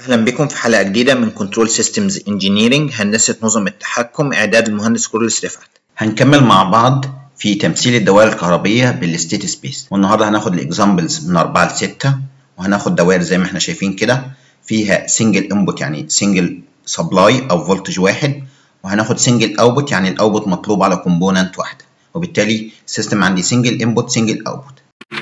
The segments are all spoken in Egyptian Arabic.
أهلا بكم في حلقة جديدة من كنترول سيستمز انجينيرنج هندسة نظم التحكم إعداد المهندس كورلس رفعت هنكمل مع بعض في تمثيل الدوائر الكهربية بالستيت سبيس والنهارده هناخد الاكزامبلز من 4 ل 6 وهناخد دوائر زي ما احنا شايفين كده فيها سنجل انبوت يعني سنجل سبلاي او فولتج واحد وهناخد سنجل اوتبوت يعني الاوتبوت مطلوب على كومبوننت واحده وبالتالي السيستم عندي سنجل انبوت سنجل اوتبوت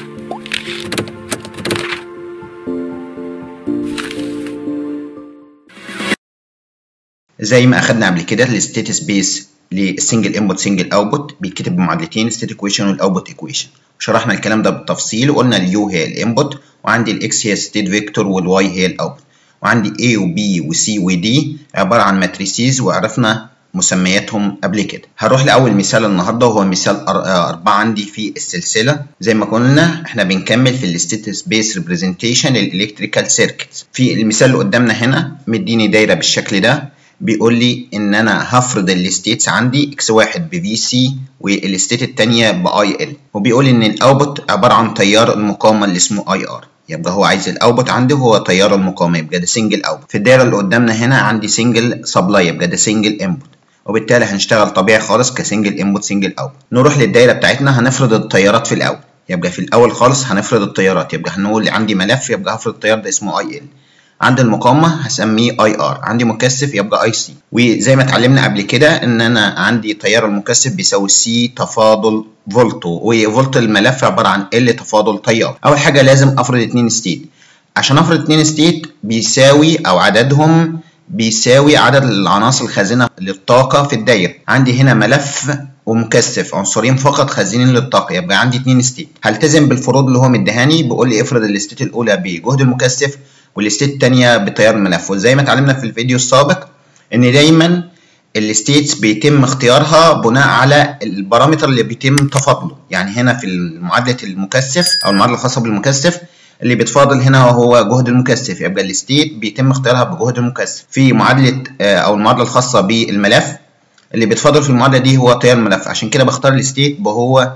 زي ما اخدنا قبل كده الستيت سبيس للسنجل انبوت سنجل اوتبوت بيتكتب بمعادلتين ستيت ايكويشن والاوتبوت ايكويشن شرحنا الكلام ده بالتفصيل وقلنا اليو هي الانبوت وعندي الاكس هي ستيت فيكتور والواي هي الاوتبوت وعندي A و B و C و D عبارة عن ماتريسيز وعرفنا مسمياتهم قبل كده هروح لأول مثال النهاردة وهو مثال أربعة عندي في السلسلة زي ما قلنا احنا بنكمل في الستيت سبيس ريبريزنتيشن للإلكتريكال سيركتس في المثال اللي قدامنا هنا مديني دايرة بالشكل ده بيقول لي ان انا هفرض الستيتس عندي اكس واحد ب في سي والستيت التانية باي ال وبيقول ان الاوتبوت عبارة عن تيار المقاومة اللي اسمه اي ار يبقى هو عايز الاوتبوت عندي هو تيار المقاومة يبقى ده سنجل اوتبوت في الدايرة اللي قدامنا هنا عندي سنجل سبلاي يبقى ده سنجل انبوت وبالتالي هنشتغل طبيعي خالص كسنجل انبوت سنجل اوتبوت نروح للدايرة بتاعتنا هنفرض التيارات في الاول يبقى في الاول خالص هنفرض التيارات يبقى هنقول عندي ملف يبقى هفرض التيار ده اسمه اي ال عندي المقاومة هسميه اي ار عندي مكثف يبقى اي سي وزي ما اتعلمنا قبل كده ان انا عندي تيار المكثف بيساوي سي تفاضل فولتو وفولت الملف عبارة عن ال تفاضل تيار اول حاجة لازم افرض اتنين ستيت عشان افرض اتنين ستيت بيساوي او عددهم بيساوي عدد العناصر الخازنة للطاقة في الدايرة عندي هنا ملف ومكثف عنصرين فقط خازنين للطاقة يبقى عندي اتنين ستيت هلتزم بالفروض اللي هو مديهاني بيقول لي افرض الستيت الاولى بجهد المكثف والستيت التانية بتيار الملف وزي ما اتعلمنا في الفيديو السابق ان دايما الستيتس بيتم اختيارها بناء على البارامتر اللي بيتم تفاضله يعني هنا في معادلة المكثف او المعادلة الخاصة بالمكثف اللي بيتفاضل هنا هو جهد المكثف يبقى الستيت بيتم اختيارها بجهد المكثف في معادلة او المعادلة الخاصة بالملف اللي بيتفاضل في المعادلة دي هو تيار الملف عشان كده بختار الستيت وهو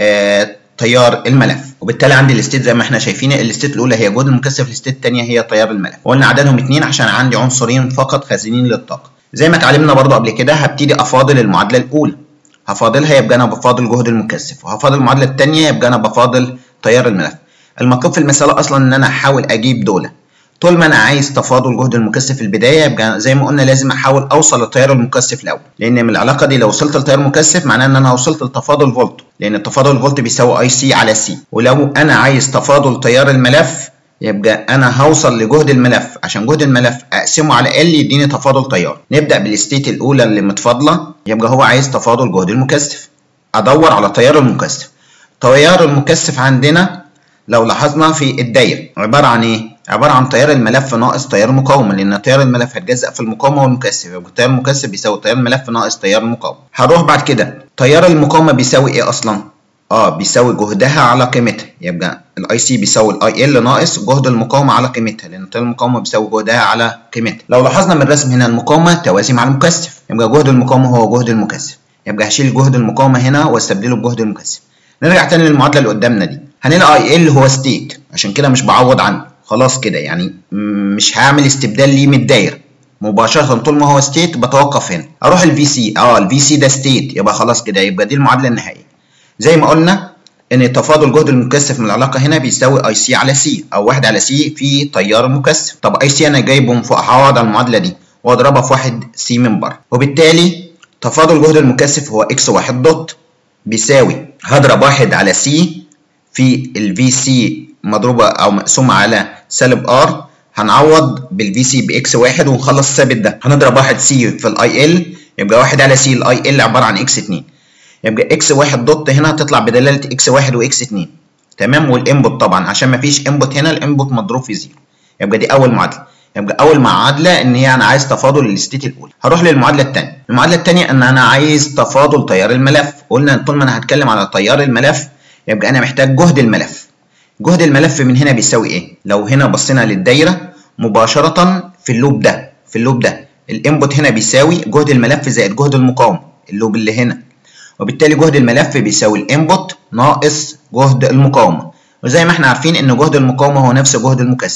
تيار الملف وبالتالي عندي الستيت زي ما احنا شايفين الستيت الاولى هي جهد المكثف الستيت الثانيه هي تيار الملف وقلنا عددهم اثنين عشان عندي عنصرين فقط خازنين للطاقه زي ما اتعلمنا برضو قبل كده هبتدي افاضل المعادله الاولى هفاضلها يبقى انا بفاضل جهد المكثف وهفاضل المعادله الثانيه يبقى انا بفاضل تيار الملف المطلوب في المساله اصلا ان انا احاول اجيب دول طول ما انا عايز تفاضل جهد المكثف في البدايه يبقى زي ما قلنا لازم احاول اوصل للتيار المكثف الاول لان من العلاقه دي لو وصلت للتيار المكثف معناه ان انا وصلت لتفاضل فولت لان التفاضل الفولت بيساوي اي سي على سي ولو انا عايز تفاضل تيار الملف يبقى انا هوصل لجهد الملف عشان جهد الملف اقسمه على ال يديني تفاضل تيار نبدا بالستيت الاولى اللي متفاضله يبقى هو عايز تفاضل جهد المكثف ادور على تيار المكثف تيار المكثف عندنا لو لاحظنا في الدايره عباره عن ايه عباره عن تيار الملف ناقص تيار المقاومه لان تيار الملف هيتجزأ في المقاومه والمكثف يبقى تيار المكثف بيساوي تيار الملف ناقص تيار المقاومه هروح بعد كده تيار المقاومه بيساوي ايه اصلا اه بيساوي جهدها على قيمتها يبقى الاي سي بيساوي الاي ال ناقص جهد المقاومه على قيمتها لان تيار المقاومه بيساوي جهدها على قيمتها لو لاحظنا من الرسم هنا المقاومه توازي مع المكثف يبقى جهد المقاومه هو جهد المكثف يبقى هشيل جهد المقاومه هنا واستبدله بجهد المكثف نرجع تاني للمعادله اللي قدامنا دي هنلاقي اي ال هو ستيت عشان كده مش بعوض عنه خلاص كده يعني مش هعمل استبدال ليه من الدايره مباشره طول ما هو ستيت بتوقف هنا اروح الفي سي اه الفي سي ده ستيت يبقى خلاص كده يبقى دي المعادله النهائيه زي ما قلنا ان تفاضل جهد المكثف من العلاقه هنا بيساوي اي سي على سي او 1 على سي في تيار المكثف طب اي سي انا جايبه من فوق هعوض على المعادله دي واضربها في 1 سي من بره وبالتالي تفاضل جهد المكثف هو اكس 1 دوت بيساوي هضرب 1 على سي في الفي سي مضروبه او مقسومه على سالب ار هنعوض بالفي سي باكس واحد ونخلص الثابت ده هنضرب واحد سي في الاي ال يبقى واحد على سي الاي ال عباره عن اكس 2 يبقى اكس واحد دوت هنا هتطلع بدلاله اكس واحد واكس 2 تمام والانبوت طبعا عشان ما فيش انبوت هنا الانبوت مضروب في زيرو يبقى دي اول معادله يبقى اول معادله ان هي انا عايز تفاضل الستيت الاولى هروح للمعادله الثانيه المعادله الثانيه ان انا عايز تفاضل تيار الملف قلنا طول ما انا هتكلم على تيار الملف يبقى انا محتاج جهد الملف جهد الملف من هنا بيساوي ايه لو هنا بصينا للدايره مباشره في اللوب ده في اللوب ده الانبوت هنا بيساوي جهد الملف زائد جهد المقاومه اللوب اللي هنا وبالتالي جهد الملف بيساوي الانبوت ناقص جهد المقاومه وزي ما احنا عارفين ان جهد المقاومه هو نفس جهد المكثف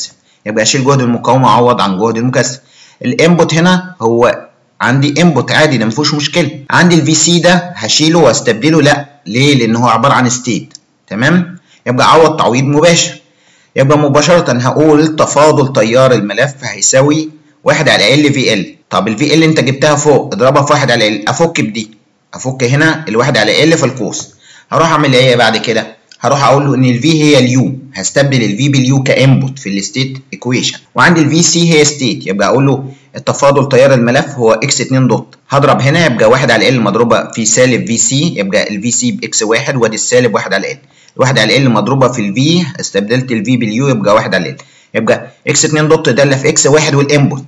يبقى اشيل جهد المقاومه واعوض عن جهد المكثف الانبوت هنا هو عندي انبوت عادي ده مفيهوش مشكله عندي الفي سي ده هشيله واستبدله لا ليه لان هو عباره عن ستيت تمام يبقى اعوض تعويض مباشر يبقى مباشره هقول تفاضل تيار الملف هيساوي 1 على ال في ال طب الفي ال انت جبتها فوق اضربها في 1 على ال افك بدي افك هنا الواحد على ال في القوس هروح اعمل ايه بعد كده هروح اقول له ان الفي هي اليو هستبدل الفي باليو كانبوت في الستيت ايكويشن وعندي الفي سي هي ستيت يبقى اقول له التفاضل تيار الملف هو اكس 2 دوت هضرب هنا يبقى 1 على ال مضروبه في سالب في سي يبقى الفي سي باكس 1 وادي السالب 1 على ال الواحد على ال مضروبه في الفي استبدلت الفي باليو يبقى 1 على ال يبقى اكس 2 دوت داله في اكس 1 والانبوت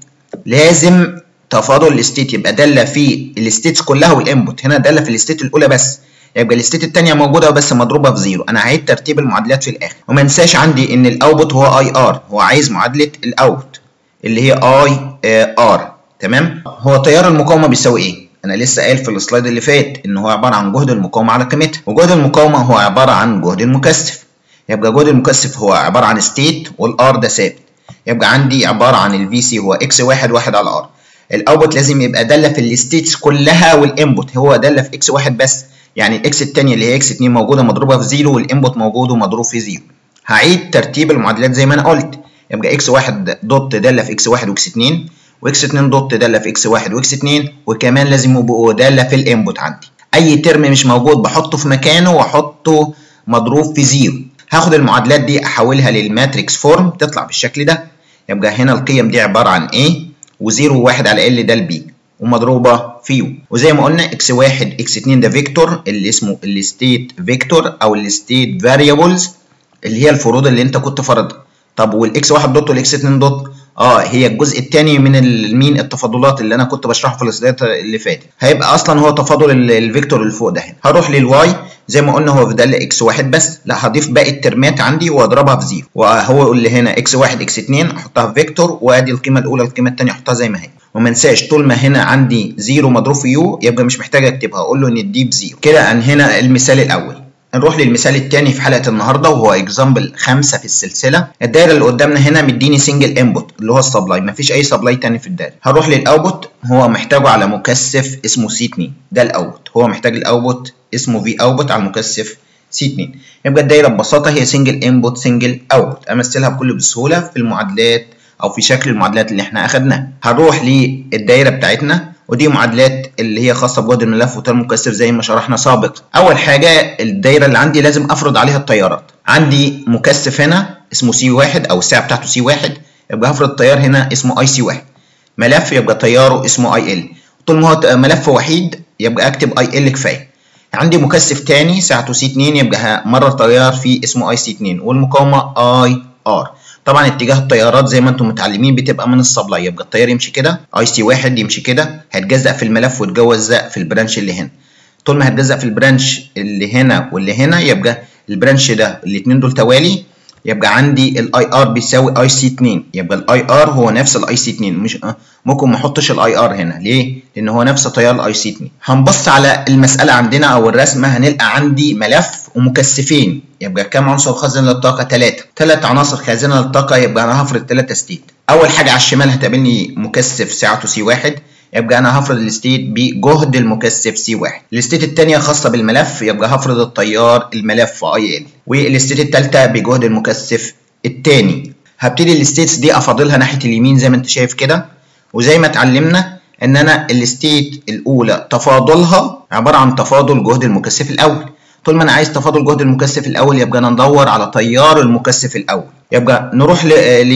لازم تفاضل الستيت يبقى داله في الستيتس كلها والانبوت هنا داله في الستيت الاولى بس يبقى الستيت الثانيه موجوده بس مضروبه في زيرو انا هعيد ترتيب المعادلات في الاخر وما انساش عندي ان الاوتبوت هو اي ار هو عايز معادله الاوت اللي هي اي ار تمام هو تيار المقاومه بيساوي ايه انا لسه قايل في السلايد اللي فات ان هو عباره عن جهد المقاومه على قيمتها وجهد المقاومه هو عباره عن جهد المكثف يبقى جهد المكثف هو عباره عن ستيت والار ده ثابت يبقى عندي عباره عن الفي سي هو اكس واحد واحد على ار الاوتبوت لازم يبقى داله في الستيتس كلها والانبوت هو داله في اكس واحد بس يعني الاكس الثانيه اللي هي اكس 2 موجوده مضروبه في زيرو والانبوت موجود ومضروب في زيرو هعيد ترتيب المعادلات زي ما انا قلت يبقى اكس 1 دوت داله في اكس 1 واكس 2 واكس 2 دوت داله في اكس 1 واكس 2 وكمان لازم يبقوا داله في الانبوت عندي اي ترم مش موجود بحطه في مكانه واحطه مضروب في زيرو هاخد المعادلات دي احولها للماتريكس فورم تطلع بالشكل ده يبقى هنا القيم دي عباره عن ايه وزيرو و1 على ال ده البي ومضروبه في يو وزي ما قلنا اكس 1 اكس 2 ده فيكتور اللي اسمه الستيت فيكتور او الستيت فاريبلز اللي هي الفروض اللي انت كنت فرضها طب والاكس 1 دوت والاكس 2 دوت اه هي الجزء الثاني من المين التفاضلات اللي انا كنت بشرحه في السلايد اللي فاتت هيبقى اصلا هو تفاضل الفيكتور اللي فوق ده هنا هروح للواي زي ما قلنا هو في ده اكس 1 بس لا هضيف باقي الترمات عندي واضربها في زيرو وهو اللي هنا اكس 1 اكس 2 احطها في فيكتور وادي القيمه الاولى القيمه الثانيه احطها زي ما هي وما انساش طول ما هنا عندي زيرو مضروب في يو يبقى مش محتاج اكتبها اقول له ان دي بزيرو كده انهينا المثال الاول نروح للمثال الثاني في حلقه النهارده وهو اكزامبل خمسة في السلسله الدايره اللي قدامنا هنا مديني سنجل انبوت اللي هو السبلاي مفيش اي سبلاي تاني في الدايره هروح للاوتبوت هو محتاجه على مكثف اسمه سي 2 ده الاوتبوت هو محتاج الاوتبوت اسمه في اوتبوت على المكثف سي 2 يبقى الدايره ببساطه هي سنجل انبوت سنجل اوتبوت امثلها بكل بسهوله في المعادلات او في شكل المعادلات اللي احنا اخدناها هنروح للدايره بتاعتنا ودي معادلات اللي هي خاصه بجهد الملف وتيار المكثف زي ما شرحنا سابقا اول حاجه الدايره اللي عندي لازم افرض عليها التيارات عندي مكثف هنا اسمه سي واحد او الساعه بتاعته سي واحد يبقى هفرض تيار هنا اسمه اي سي واحد ملف يبقى تياره اسمه اي ال طول ما هو ملف وحيد يبقى اكتب اي ال كفايه عندي مكثف تاني ساعته سي 2 يبقى همرر تيار فيه اسمه اي سي 2 والمقاومه اي ار طبعا اتجاه التيارات زي ما انتم متعلمين بتبقى من السبلاي يبقى التيار يمشي كده اي سي واحد يمشي كده هيتجزأ في الملف ويتجزأ في البرانش اللي هنا طول ما هيتجزأ في البرانش اللي هنا واللي هنا يبقى البرانش ده الاثنين دول توالي يبقى عندي الاي ار بيساوي اي سي 2 يبقى الاي ار هو نفس الاي سي 2 مش ممكن ما احطش الاي ار هنا ليه لان هو نفس تيار الاي سي 2 هنبص على المساله عندنا او الرسمه هنلقى عندي ملف ومكثفين يبقى كام عنصر خازن للطاقه 3 3 عناصر خازنه للطاقه يبقى انا هفرض 3 ستيت اول حاجه على الشمال هتقابلني مكثف سعته سي 1 يبقى انا هفرض الستيت بجهد المكثف سي 1 الستيت الثانيه خاصه بالملف يبقى هفرض التيار الملف اي ال والستيت الثالثه بجهد المكثف الثاني هبتدي الستيتس دي افاضلها ناحيه اليمين زي ما انت شايف كده وزي ما اتعلمنا ان انا الستيت الاولى تفاضلها عباره عن تفاضل جهد المكثف الاول طول ما انا عايز تفاضل جهد المكثف الاول يبقى انا ندور على تيار المكثف الاول يبقى نروح ل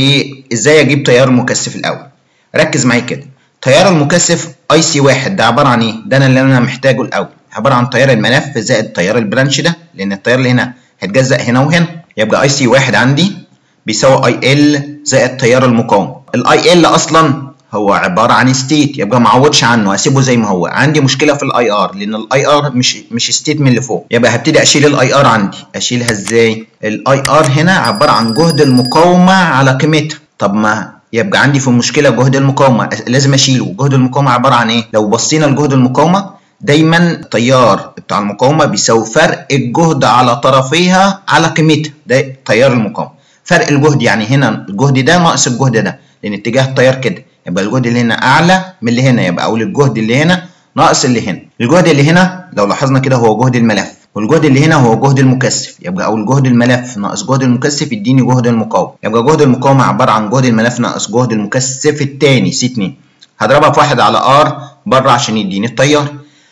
ازاي اجيب تيار المكثف الاول ركز معايا كده تيار المكثف اي سي واحد ده عباره عن ايه ده انا اللي انا محتاجه الاول عباره عن تيار الملف زائد تيار البرانش ده لان التيار اللي هنا هيتجزأ هنا وهنا يبقى اي سي واحد عندي بيساوي اي ال زائد تيار المقاومه الاي ال اصلا هو عباره عن ستيت يبقى ما اعوضش عنه اسيبه زي ما هو عندي مشكله في الاي ار لان الاي ار مش مش ستيت من اللي فوق يبقى هبتدي اشيل الاي ار عندي اشيلها ازاي الاي ار هنا عباره عن جهد المقاومه على قيمتها طب ما يبقى عندي في المشكله جهد المقاومه لازم اشيله جهد المقاومه عباره عن ايه لو بصينا لجهد المقاومه دايما التيار بتاع المقاومه بيساوي فرق الجهد على طرفيها على قيمتها ده تيار المقاومه فرق الجهد يعني هنا الجهد ده ناقص الجهد ده لان اتجاه التيار كده يبقى الجهد اللي هنا اعلى من اللي هنا يبقى اقول الجهد اللي هنا ناقص اللي هنا الجهد اللي هنا لو لاحظنا كده هو جهد الملف والجهد اللي هنا هو جهد المكثف يبقى اقول جهد الملف ناقص جهد المكثف يديني جهد المقاومه يبقى جهد المقاومه عباره عن جهد الملف ناقص جهد المكثف الثاني سي 2 هضربها في واحد على ار بره عشان يديني التيار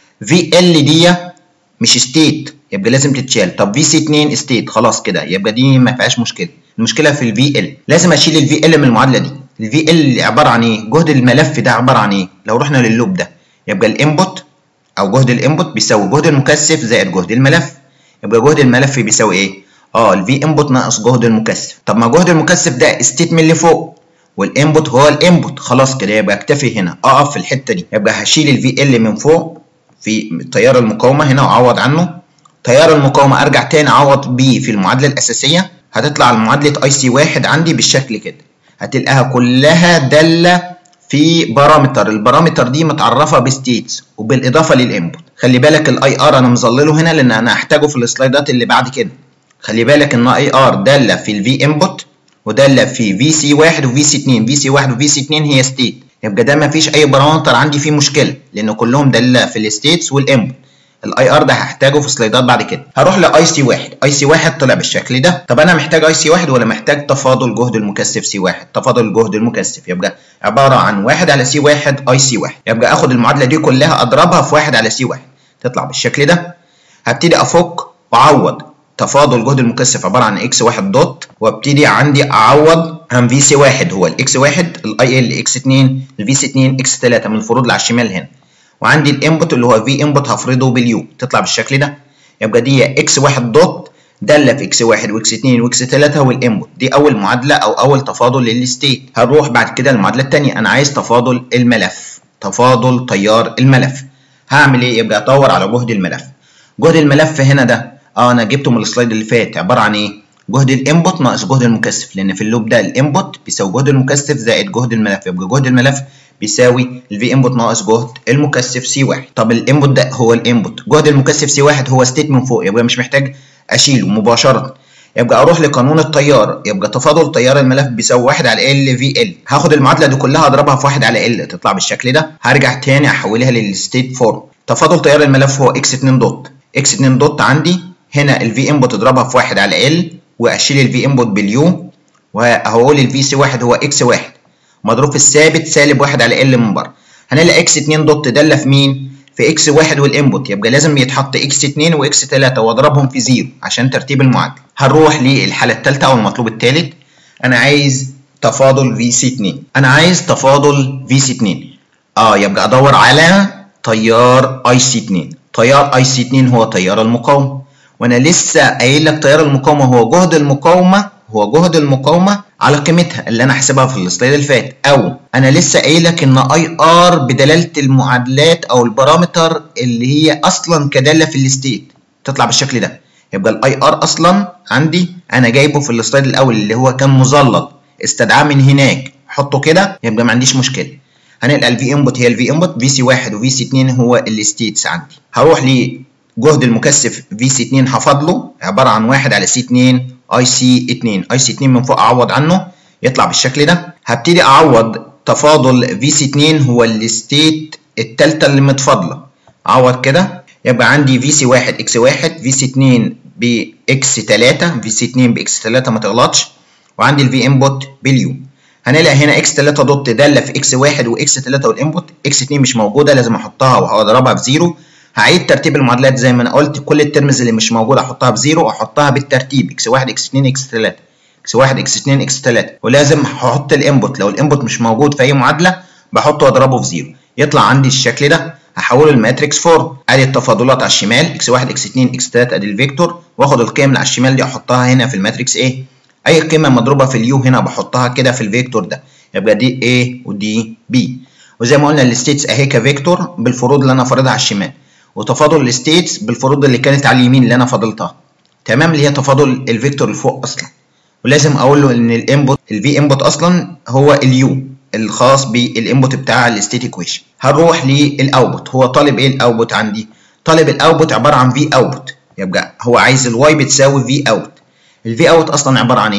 في ال دي مش ستيت يبقى لازم تتشال طب في سي 2 ستيت خلاص كده يبقى دي ما فيهاش مشكله المشكله في الفي ال لازم اشيل الفي ال من المعادله دي الفي ال عباره عن ايه جهد الملف ده عباره عن ايه لو رحنا لللوب ده يبقى الانبوت او جهد الانبوت بيساوي جهد المكثف زائد جهد الملف يبقى جهد الملف بيساوي ايه اه الفي انبوت ناقص جهد المكثف طب ما جهد المكثف ده ستيت من اللي فوق والانبوت هو الانبوت خلاص كده يبقى اكتفي هنا اقف في الحته دي يبقى هشيل الفي ال من فوق في تيار المقاومه هنا واعوض عنه تيار المقاومه ارجع تاني اعوض بيه في المعادله الاساسيه هتطلع المعادله اي سي واحد عندي بالشكل كده هتلاقيها كلها داله في بارامتر البارامتر دي متعرفه بستيتس وبالاضافه للانبوت خلي بالك الاي ار انا مظلله هنا لان انا هحتاجه في السلايدات اللي بعد كده خلي بالك ان اي ار داله في الفي انبوت وداله في في سي 1 وفي سي 2 في سي 1 وفي سي 2 هي ستيت يبقى ده ما فيش اي بارامتر عندي فيه مشكله لان كلهم داله في الستيتس والانبوت الاي ار ده هحتاجه في سلايدات بعد كده هروح لاي سي 1 اي سي 1 طلع بالشكل ده طب انا محتاج اي سي 1 ولا محتاج تفاضل جهد المكثف سي 1 تفاضل الجهد المكثف يبقى عباره عن 1 على سي 1 اي سي 1 يبقى اخد المعادله دي كلها اضربها في 1 على سي 1 تطلع بالشكل ده هبتدي افك واعوض تفاضل جهد المكثف عباره عن اكس 1 دوت وابتدي عندي اعوض عن في سي 1 هو الاكس 1 الاي ال اكس 2 الفي سي 2 اكس 3 من الفروض اللي على الشمال هنا وعندي الانبوت اللي هو في انبوت هفرضه باليو تطلع بالشكل ده يبقى دي اكس 1 دوت داله في اكس 1 واكس 2 واكس 3 والانبوت دي اول معادله او اول تفاضل للستيت هنروح بعد كده المعادله الثانيه انا عايز تفاضل الملف تفاضل تيار الملف هعمل ايه يبقى ادور على جهد الملف جهد الملف هنا ده اه انا جبته من السلايد اللي فات عباره عن ايه جهد الانبوت ناقص جهد المكثف لان في اللوب ده الانبوت بيساوي جهد المكثف زائد جهد الملف يبقى جهد الملف بيساوي الفي انبوت ناقص جهد المكثف سي 1 طب الانبوت ده هو الانبوت جهد المكثف سي 1 هو ستيت من فوق يبقى مش محتاج اشيله مباشره يبقى اروح لقانون التيار يبقى تفاضل تيار الملف بيساوي 1 على ال في ال هاخد المعادله دي كلها اضربها في 1 على ال تطلع بالشكل ده هرجع تاني احولها للستيت فورم تفاضل تيار الملف هو اكس 2 دوت اكس 2 دوت عندي هنا الفي انبوت اضربها في 1 على ال واشيل الفي انبوت باليو وهقول الفي سي 1 هو اكس 1 مضروب في الثابت سالب 1 على ال من بره هنلاقي اكس 2 دوت داله في مين في اكس 1 والانبوت يبقى لازم يتحط اكس 2 واكس 3 واضربهم في زيرو عشان ترتيب المعادله هنروح للحاله الثالثه او المطلوب الثالث انا عايز تفاضل في سي 2 انا عايز تفاضل في سي 2 اه يبقى ادور على تيار اي سي 2 تيار اي سي 2 هو تيار المقاومه وانا لسه قايل لك تيار المقاومه هو جهد المقاومه هو جهد المقاومه على قيمتها اللي انا حاسبها في السلايد اللي فات او انا لسه قايل لك ان اي ار بدلاله المعادلات او البارامتر اللي هي اصلا كداله في الستيت تطلع بالشكل ده يبقى الاي ار اصلا عندي انا جايبه في السلايد الاول اللي هو كان مظلل استدعاه من هناك حطه كده يبقى ما عنديش مشكله هنلقى الفي انبوت هي الفي انبوت في سي 1 وفي سي 2 هو الستيتس عندي هروح لجهد المكثف في سي 2 هفضله عباره عن 1 على سي 2 اي سي 2 اي سي 2 من فوق اعوض عنه يطلع بالشكل ده هبتدي اعوض تفاضل في سي 2 هو الستيت الثالثه اللي متفاضله اعوض كده يبقى عندي في سي 1 اكس 1 في سي 2 باكس 3 في سي 2 باكس 3 ما تغلطش وعندي الفي انبوت باليو هنلاقي هنا اكس 3 دوت داله في اكس 1 واكس 3 والانبوت اكس 2 مش موجوده لازم احطها وهضربها في زيرو هعيد ترتيب المعادلات زي ما انا قلت كل الترمز اللي مش موجوده احطها بزيرو واحطها بالترتيب اكس 1 اكس 2 اكس 3 اكس 1 اكس 2 اكس 3 ولازم هحط الانبوت لو الانبوت مش موجود في اي معادله بحطه واضربه في زيرو يطلع عندي الشكل ده هحوله الماتريكس فورم ادي التفاضلات على الشمال اكس 1 اكس 2 اكس 3 ادي الفيكتور واخد القيم اللي على الشمال دي احطها هنا في الماتريكس ايه اي قيمه مضروبه في اليو هنا بحطها كده في الفيكتور ده يبقى دي A ودي B وزي ما قلنا الستيتس اهي كفيكتور بالفروض اللي انا فارضها على الشمال وتفاضل الستيتس بالفروض اللي كانت على اليمين اللي انا فاضلتها تمام اللي هي تفاضل الفيكتور اللي فوق اصلا ولازم اقول له ان الانبوت الفي انبوت اصلا هو اليو الخاص بالانبوت بتاع الستيت ايكويشن هنروح للاوتبوت هو طالب ايه الاوتبوت عندي طالب الاوتبوت عباره عن في اوت يبقى هو عايز الواي بتساوي في اوت الفي اوت اصلا عباره عن ايه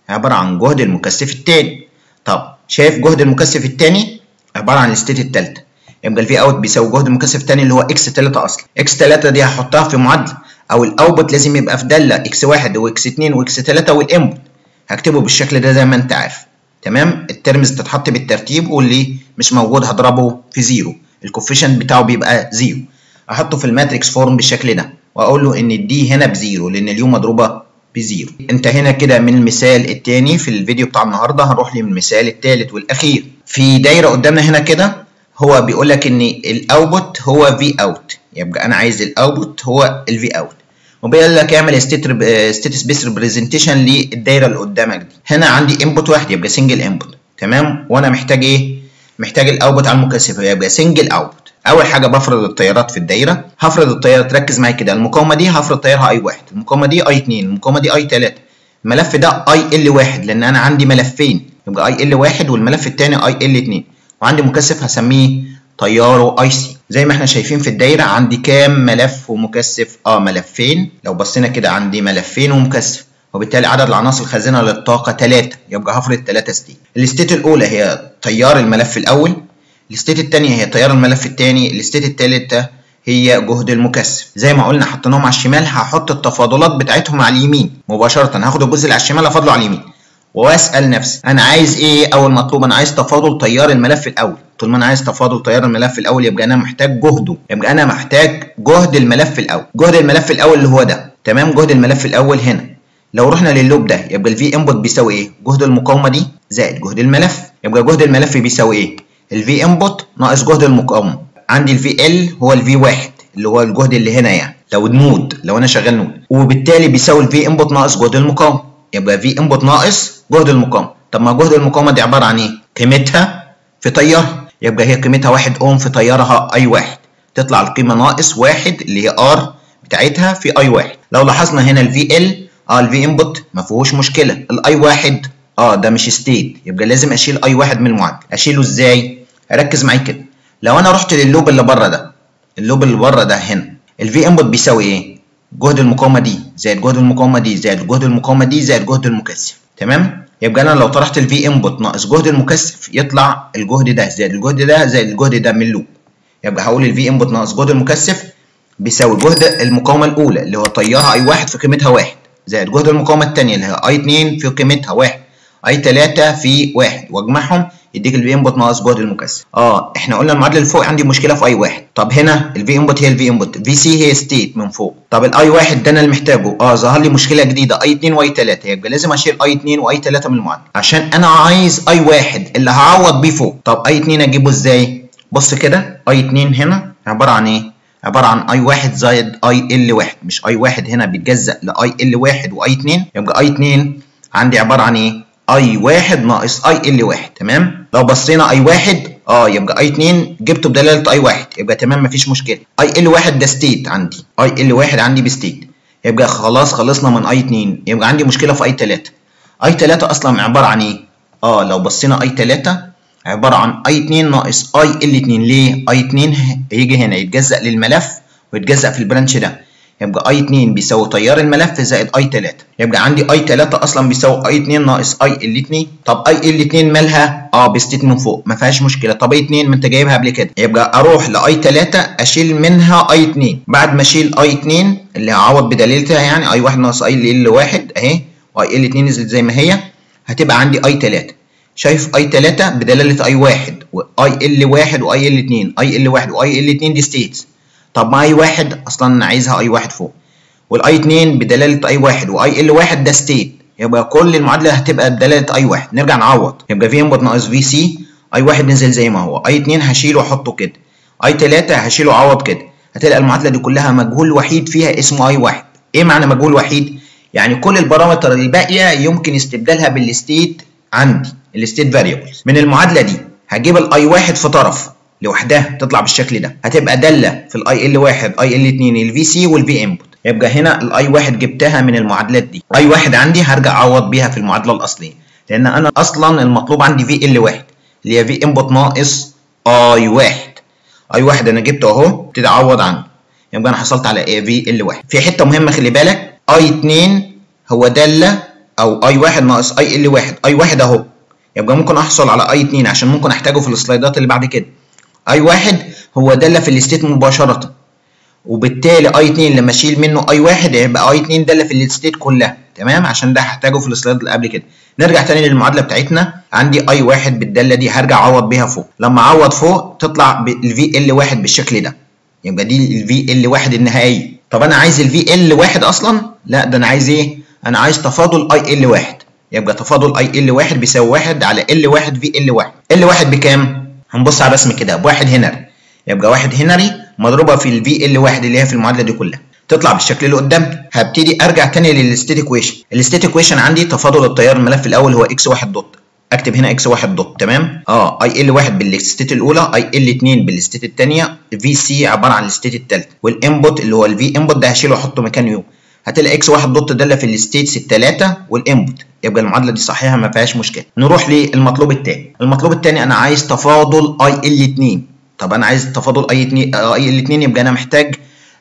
عباره عن جهد المكثف الثاني طب شايف جهد المكثف الثاني عباره عن الستيت الثالثه يبقى الفي اوت بيساوي جهد المكثف الثاني اللي هو اكس 3 اصلا اكس 3 دي هحطها في معادله او الاوتبوت لازم يبقى في داله اكس 1 واكس 2 واكس 3 والانبوت هكتبه بالشكل ده زي ما انت عارف تمام الترمز تتحط بالترتيب واللي مش موجود هضربه في زيرو الكوفيشنت بتاعه بيبقى زيرو احطه في الماتريكس فورم بالشكل ده واقول له ان الدي هنا بزيرو لان اليو مضروبه بزيرو انتهينا كده من المثال الثاني في الفيديو بتاع النهارده هنروح للمثال الثالث والاخير في دايره قدامنا هنا كده هو بيقول لك ان الاوتبوت هو في اوت يبقى انا عايز الاوتبوت هو الفي اوت وبيقول لك اعمل ستيت ستيت سبيس ريبريزنتيشن للدايره اللي قدامك دي هنا عندي انبوت واحد يبقى سنجل انبوت تمام وانا محتاج ايه محتاج الاوتبوت على المكثف يبقى سنجل اوتبوت اول حاجه بفرض التيارات في الدايره هفرض التيار تركز معايا كده المقاومه دي هفرض تيارها اي واحد المقاومه دي اي 2 المقاومه دي اي 3 الملف ده اي ال واحد لان انا عندي ملفين يبقى اي ال واحد والملف الثاني اي ال 2 وعندي مكثف هسميه تياره اي سي زي ما احنا شايفين في الدايره عندي كام ملف ومكثف اه ملفين لو بصينا كده عندي ملفين ومكثف وبالتالي عدد العناصر الخازنه للطاقه 3 يبقى هفرض 3 ستيت الستيت الاولى هي تيار الملف الاول الستيت الثانيه هي تيار الملف الثاني الستيت الثالثه هي جهد المكثف زي ما قلنا حطيناهم على الشمال هحط التفاضلات بتاعتهم على اليمين مباشره هاخد الجزء اللي على الشمال افاضله على اليمين واسال نفسي انا عايز ايه اول مطلوب انا عايز تفاضل تيار الملف الاول طول ما انا عايز تفاضل تيار الملف الاول يبقى انا محتاج جهده يبقى انا محتاج جهد الملف الاول جهد الملف الاول اللي هو ده تمام جهد الملف الاول هنا لو رحنا لللوب ده يبقى الفي انبوت بيساوي ايه جهد المقاومه دي زائد جهد الملف يبقى جهد الملف بيساوي ايه الفي انبوت ناقص جهد المقاومه عندي الفي ال هو الفي واحد اللي هو الجهد اللي هنا يعني لو نود لو انا شغال نود وبالتالي بيساوي الفي انبوت ناقص جهد المقاومه يبقى في انبوت ناقص جهد المقاومه طب ما جهد المقاومه دي عباره عن ايه قيمتها في تيارها يبقى هي قيمتها 1 اوم في تيارها اي واحد تطلع القيمه ناقص واحد اللي هي ار بتاعتها في اي واحد لو لاحظنا هنا الفي ال اه الفي انبوت ما فيهوش مشكله الاي واحد اه ده مش ستيت يبقى لازم اشيل اي واحد من المعادله اشيله ازاي ركز معايا كده لو انا رحت لللوب اللي بره ده اللوب اللي بره ده هنا الفي انبوت بيساوي ايه جهد المقاومه دي زائد جهد المقاومه دي زائد جهد المقاومه دي زائد جهد المكثف تمام يبقى انا لو طرحت الفي انبوت ناقص جهد المكثف يطلع الجهد ده زائد الجهد ده زائد الجهد ده من اللوب يبقى هقول الفي انبوت ناقص جهد المكثف بيساوي جهد المقاومه الاولى اللي هو تيارها اي واحد في قيمتها واحد زائد جهد المقاومه الثانيه اللي هي اي 2 في قيمتها واحد اي 3 في واحد واجمعهم يديك الفي انبوت ناقص جهد المكثف اه احنا قلنا المعادله اللي فوق عندي مشكله في اي واحد طب هنا الفي انبوت هي الفي انبوت في سي هي ستيت من فوق طب الاي واحد ده انا اللي محتاجه اه ظهر لي مشكله جديده اي 2 واي 3 يبقى لازم اشيل اي 2 واي 3 من المعادله عشان انا عايز اي واحد اللي هعوض بيه فوق طب اي 2 اجيبه ازاي بص كده اي 2 هنا عباره عن ايه عباره عن اي واحد زائد اي ال واحد مش اي واحد هنا بيتجزأ لاي ال واحد واي 2 يبقى اي 2 عندي عباره عن ايه اي واحد ناقص اي ال واحد تمام لو بصينا اي واحد اه يبقى اي 2 جبته بدلاله اي واحد يبقى تمام مفيش مشكله اي ال واحد ده ستيت عندي اي ال واحد عندي بستيت يبقى خلاص خلصنا من اي 2 يبقى عندي مشكله في اي 3 اي 3 اصلا عباره عن ايه اه لو بصينا اي 3 عباره عن اي 2 ناقص اي ال 2 ليه اي 2 هيجي هنا يتجزأ للملف ويتجزأ في البرانش ده يبقى اي 2 بيساوي تيار الملف زائد اي 3 يبقى عندي اي 3 اصلا بيساوي اي 2 ناقص اي ال 2 طب اي ال 2 مالها اه بستيت من فوق ما فيهاش مشكله طب اي 2 ما انت جايبها قبل كده يبقى اروح لاي 3 اشيل منها اي 2 بعد ما اشيل اي 2 اللي هعوض بدليلتها يعني اي 1 ناقص اي ال 1 اهي واي ال 2 نزلت زي ما هي هتبقى عندي اي 3 شايف اي 3 بدلاله اي 1 واي ال 1 واي ال 2 اي ال 1 واي ال 2 دي ستيتس طب ما اي 1 اصلا انا عايزها اي 1 فوق والاي 2 بدلاله اي 1 واي ال 1 ده ستيت يبقى كل المعادله هتبقى بدلاله اي 1 نرجع نعوض يبقى في انبوت ناقص في سي اي 1 نزل زي ما هو اي 2 هشيله واحطه كده اي 3 هشيله اعوض كده هتلاقي المعادله دي كلها مجهول وحيد فيها اسمه اي 1 ايه معنى مجهول وحيد يعني كل البارامتر الباقيه يمكن استبدالها بالستيت عندي الستيت فاريبلز من المعادله دي هجيب الاي 1 في طرف لوحدها تطلع بالشكل ده هتبقى داله في الاي ال 1 اي ال 2 الفي سي والفي انبوت يبقى هنا الاي 1 جبتها من المعادلات دي اي 1 عندي هرجع اعوض بيها في المعادله الاصليه لان انا اصلا المطلوب عندي في ال 1 اللي هي في انبوت ناقص اي 1 اي 1 انا جبته اهو ابتدي اعوض عنه يبقى انا حصلت على ايه في ال 1 في حته مهمه خلي بالك اي 2 هو داله او اي واحد ناقص اي ال واحد اي واحد اهو يبقى ممكن احصل على اي 2 عشان ممكن احتاجه في السلايدات اللي بعد كده اي واحد هو داله في الستيت مباشره وبالتالي اي 2 لما اشيل منه اي واحد هيبقى اي 2 داله في الستيت كلها تمام عشان ده هحتاجه في السلايد اللي قبل كده نرجع تاني للمعادله بتاعتنا عندي اي واحد بالداله دي هرجع اعوض بيها فوق لما اعوض فوق تطلع الفي ال واحد بالشكل ده يبقى دي الفي ال واحد النهائيه طب انا عايز الفي ال واحد اصلا لا ده انا عايز ايه انا عايز تفاضل اي ال واحد يبقى تفاضل اي ال واحد بيساوي واحد على ال واحد في ال واحد ال واحد بكام هنبص على الرسم كده بواحد هنري يبقى واحد هنري مضروبه في الفي ال واحد اللي هي في المعادله دي كلها تطلع بالشكل اللي قدامنا هبتدي ارجع تاني للستيت ايكويشن الستيت ايكويشن عندي تفاضل التيار الملف الاول هو اكس واحد دوت اكتب هنا اكس واحد دوت تمام اه اي ال واحد بالستيت الاولى اي ال 2 بالستيت الثانيه في سي عباره عن الستيت الثالثه والانبوت اللي هو الفي انبوت ده هشيله واحطه مكان يو هتلاقي اكس واحد دوت داله في الستيتس الثلاثه والانبوت يبقى المعادله دي صحيحه ما فيهاش مشكله نروح للمطلوب الثاني المطلوب الثاني انا عايز تفاضل اي ال 2 طب انا عايز تفاضل اي 2 اي ال 2 يبقى انا محتاج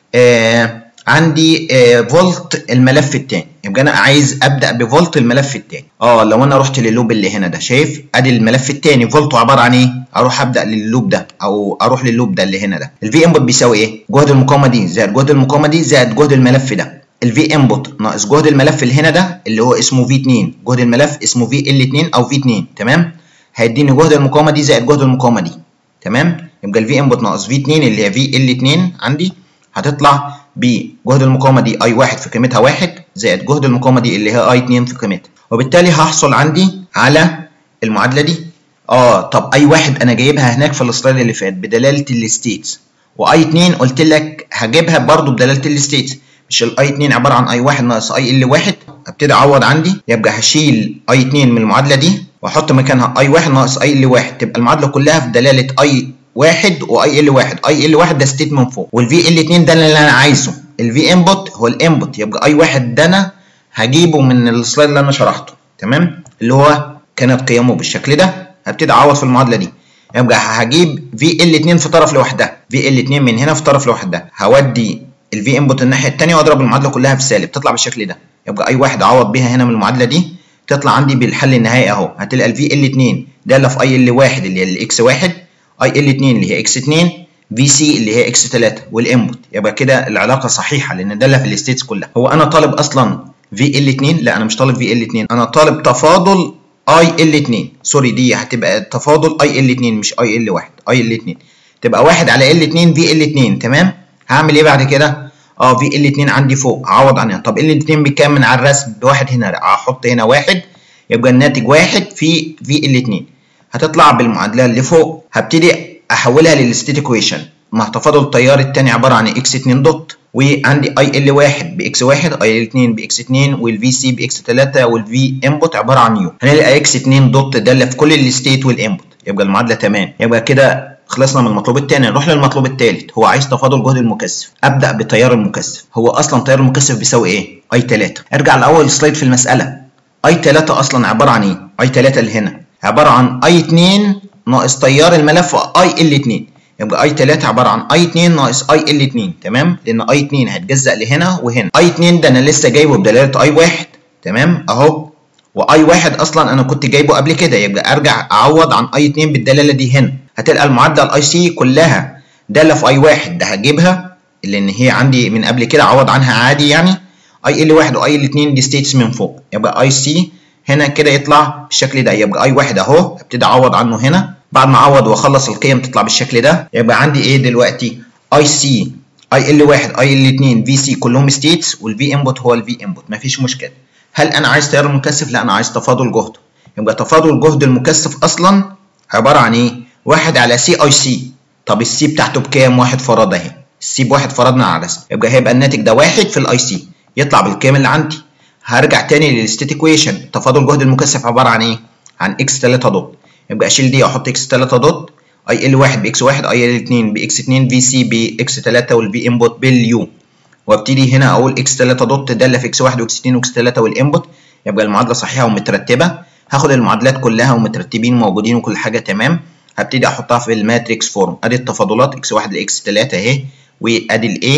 آه عندي آه فولت الملف الثاني يبقى انا عايز ابدا بفولت الملف الثاني اه لو انا رحت لللوب اللي هنا ده شايف ادي الملف الثاني فولته عباره عن ايه اروح ابدا لللوب ده او اروح لللوب ده اللي هنا ده الفي انبوت بيساوي ايه جهد المقاومه دي زائد جهد المقاومه دي زائد جهد الملف ده الفي انبوت ناقص جهد الملف اللي هنا ده اللي هو اسمه في 2 جهد الملف اسمه في ال 2 او في 2 تمام هيديني جهد المقاومه دي زائد جهد المقاومه دي تمام يبقى الفي انبوت ناقص في 2 اللي هي في ال 2 عندي هتطلع بجهد المقاومه دي اي 1 في قيمتها 1 زائد جهد المقاومه دي اللي هي اي 2 في قيمتها وبالتالي هحصل عندي على المعادله دي اه طب اي 1 انا جايبها هناك في السلايد اللي فات بدلاله الستيتس واي 2 قلت لك هجيبها برضو بدلاله الستيتس مش الاي 2 عباره عن اي 1 ناقص اي ال 1 ابتدي اعوض عندي يبقى هشيل اي 2 من المعادله دي واحط مكانها اي 1 ناقص اي ال 1 تبقى المعادله كلها في دلاله اي واحد واي ال واحد اي ال واحد ده ستيت من فوق والفي ال 2 ده اللي انا عايزه الفي انبوت هو الانبوت يبقى اي واحد ده انا هجيبه من السلايد اللي انا شرحته تمام اللي هو كانت قيمه بالشكل ده هبتدي اعوض في المعادله دي يبقى هجيب في ال 2 في طرف لوحدها في ال 2 من هنا في طرف لوحدها هودي الفي انبوت الناحيه الثانيه واضرب المعادله كلها في سالب تطلع بالشكل ده يبقى اي واحد اعوض بيها هنا من المعادله دي تطلع عندي بالحل النهائي اهو هتلاقي الفي ال 2 داله في اي ال 1 اللي هي الاكس 1 اي ال 2 اللي هي اكس 2 في سي اللي هي اكس 3 والانبوت يبقى كده العلاقه صحيحه لان داله في الستيتس كلها هو انا طالب اصلا في ال 2 لا انا مش طالب في ال 2 انا طالب تفاضل اي ال 2 سوري دي هتبقى تفاضل اي ال 2 مش اي ال 1 اي ال 2 تبقى 1 على ال 2 في ال 2 تمام هعمل ايه بعد كده اه في ال 2 عندي فوق اعوض عنها طب ال 2 بكام من على الرسم بواحد هنا هحط هنا واحد يبقى الناتج واحد في في ال 2 هتطلع بالمعادله اللي فوق هبتدي احولها للستيت ايكويشن مع تفاضل التيار الثاني عباره عن اكس 2 دوت وعندي اي ال 1 باكس 1 اي ال 2 باكس 2 والفي سي باكس 3 والفي انبوت عباره عن يو هنلاقي اكس 2 دوت داله في كل الستيت والانبوت يبقى المعادله تمام يبقى كده خلصنا من المطلوب الثاني نروح للمطلوب الثالث هو عايز تفاضل جهد المكثف ابدا بالتيار المكثف هو اصلا التيار المكثف بيساوي ايه اي 3 ارجع لاول سلايد في المساله اي 3 اصلا عباره عن ايه اي 3 اللي هنا عباره عن اي 2 ناقص تيار الملف اي ال 2 يبقى اي 3 عباره عن اي 2 ناقص اي ال 2 تمام لان اي 2 هتجزأ لهنا وهنا اي 2 ده انا لسه جايبه بدلاله اي 1 تمام اهو واي 1 اصلا انا كنت جايبه قبل كده يبقى ارجع اعوض عن اي 2 بالدلاله دي هنا هتلقى المعادله الاي سي كلها داله في اي 1 ده هجيبها لان هي عندي من قبل كده اعوض عنها عادي يعني اي ال 1 واي ال 2 دي ستيتس من فوق يبقى اي سي هنا كده يطلع بالشكل ده يبقى اي 1 اهو ابتدي اعوض عنه هنا بعد ما اعوض واخلص القيم تطلع بالشكل ده يبقى عندي ايه دلوقتي اي سي اي ال 1 اي ال 2 في سي كلهم ستيتس والفي انبوت هو الفي انبوت مفيش مشكله هل انا عايز تيار مكثف لا انا عايز تفاضل جهده يبقى تفاضل جهد المكثف اصلا عباره عن ايه واحد على سي اي سي طب السي بتاعته بكام واحد فراد اهي السي بواحد فرضنا على الرسم يبقى هيبقى الناتج ده واحد في الاي سي يطلع بالقيم اللي عندي هرجع تاني للستيت ايكويشن تفاضل جهد المكثف عباره عن ايه عن اكس 3 دوت يبقى اشيل دي واحط اكس 3 دوت اي ال 1 باكس 1 اي ال 2 باكس 2 في سي باكس 3 والفي انبوت باليو وابتدي هنا اقول اكس 3 دوت داله في اكس 1 واكس 2 واكس 3 والانبوت يبقى المعادله صحيحه ومترتبه هاخد المعادلات كلها ومترتبين وموجودين وكل حاجه تمام هبتدي احطها في الماتريكس فورم ادي التفاضلات اكس 1 لاكس 3 اهي وادي الاي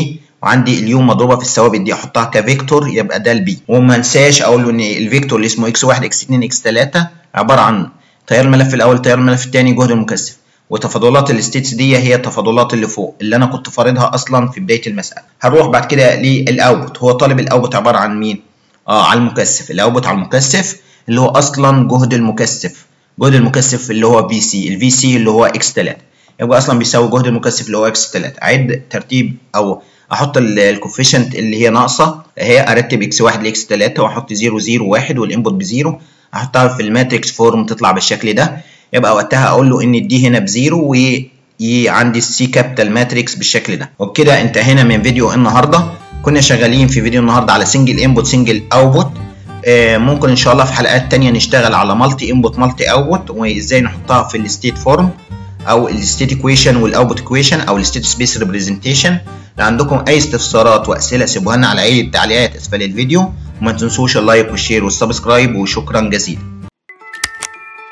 وعندي اليو مضروبه في الثوابت دي احطها كفيكتور يبقى ده البي وما انساش اقول له ان الفيكتور اللي اسمه اكس 1 اكس 2 اكس 3 عباره عن تيار الملف الاول تيار الملف الثاني جهد المكثف وتفاضلات الستيتس دي هي التفاضلات اللي فوق اللي انا كنت فارضها اصلا في بدايه المساله هنروح بعد كده للاوتبوت هو طالب الاوتبوت عباره عن مين اه على المكثف الاوتبوت على المكثف اللي هو اصلا جهد المكثف جهد المكثف اللي هو في سي الفي سي اللي هو اكس 3 يبقى اصلا بيساوي جهد المكثف اللي هو اكس 3 اعد ترتيب او احط الكوفيشنت اللي هي ناقصه هي ارتب اكس 1 لاكس 3 واحط 0 0 1 والانبوت بزيرو احطها في الماتريكس فورم تطلع بالشكل ده يبقى وقتها اقول له ان الدي هنا بزيرو وعندي السي كابيتال ماتريكس بالشكل ده وبكده انتهينا من فيديو النهارده كنا شغالين في فيديو النهارده على سنجل انبوت سنجل اوتبوت ممكن ان شاء الله في حلقات تانية نشتغل على مالتي انبوت مالتي اوتبوت وازاي نحطها في الستيت فورم او الستيت ايكويشن والاوتبوت ايكويشن او الستيت سبيس ريبريزنتيشن لو عندكم اي استفسارات واسئله سيبوها لنا على اي التعليقات اسفل الفيديو وما تنسوش اللايك والشير والسبسكرايب وشكرا جزيلا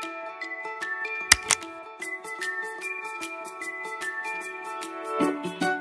thank you